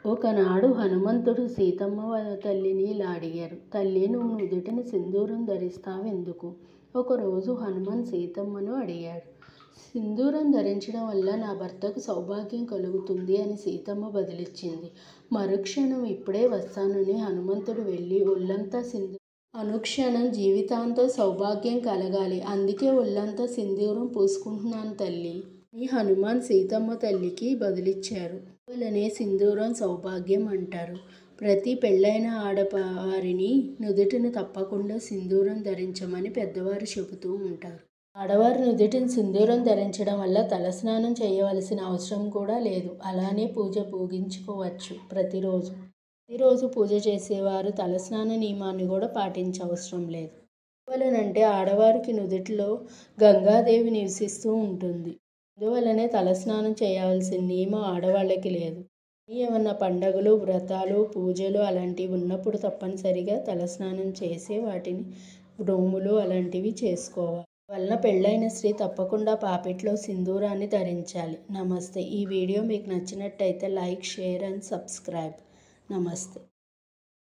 ఒకనాడు హనుమంతుడు సీతమ్మ తల్లిని ఇలా అడిగారు తల్లి నువ్వు నుదుటిన సింధూరం ధరిస్తావెందుకు ఒకరోజు హనుమాన్ సీతమ్మను అడిగాడు సింధూరం ధరించడం వల్ల నా భర్తకు సౌభాగ్యం కలుగుతుంది అని సీతమ్మ బదిలిచ్చింది మరుక్షణం ఇప్పుడే వస్తానని హనుమంతుడు వెళ్ళి ఒళ్ళంతా సింధూ అనుక్షణం జీవితాంతం సౌభాగ్యం కలగాలి అందుకే ఒళ్ళంతా సింధూరం పూసుకుంటున్నాను తల్లి అని హనుమాన్ సీతమ్మ తల్లికి బదులిచ్చారు వలనే సింధూరం సౌభాగ్యం అంటారు ప్రతి పెళ్ళైన ఆడవారిని నుదుటిని తప్పకుండా సింధూరం ధరించమని పెద్దవారు చెబుతూ ఉంటారు ఆడవారు నుదుటిని సింధూరం ధరించడం వల్ల తలస్నానం చేయవలసిన అవసరం కూడా లేదు అలానే పూజ పూగించుకోవచ్చు ప్రతిరోజు ప్రతిరోజు పూజ చేసేవారు తలస్నాన నియమాన్ని కూడా పాటించవసరం లేదు వలనంటే ఆడవారికి నుదుటిలో గంగాదేవి నివసిస్తూ ఉంటుంది అందువలనే తలస్నానం చేయవలసిన నియమం ఆడవాళ్ళకి లేదు ఏమన్నా పండగలు వ్రతాలు పూజలు అలాంటివి ఉన్నప్పుడు తప్పనిసరిగా తలస్నానం చేసి వాటిని నోములు అలాంటివి చేసుకోవాలి వలన పెళ్ళైన స్త్రీ తప్పకుండా పాపిట్లో సింధూరాన్ని ధరించాలి నమస్తే ఈ వీడియో మీకు నచ్చినట్టయితే లైక్ షేర్ అండ్ సబ్స్క్రైబ్ నమస్తే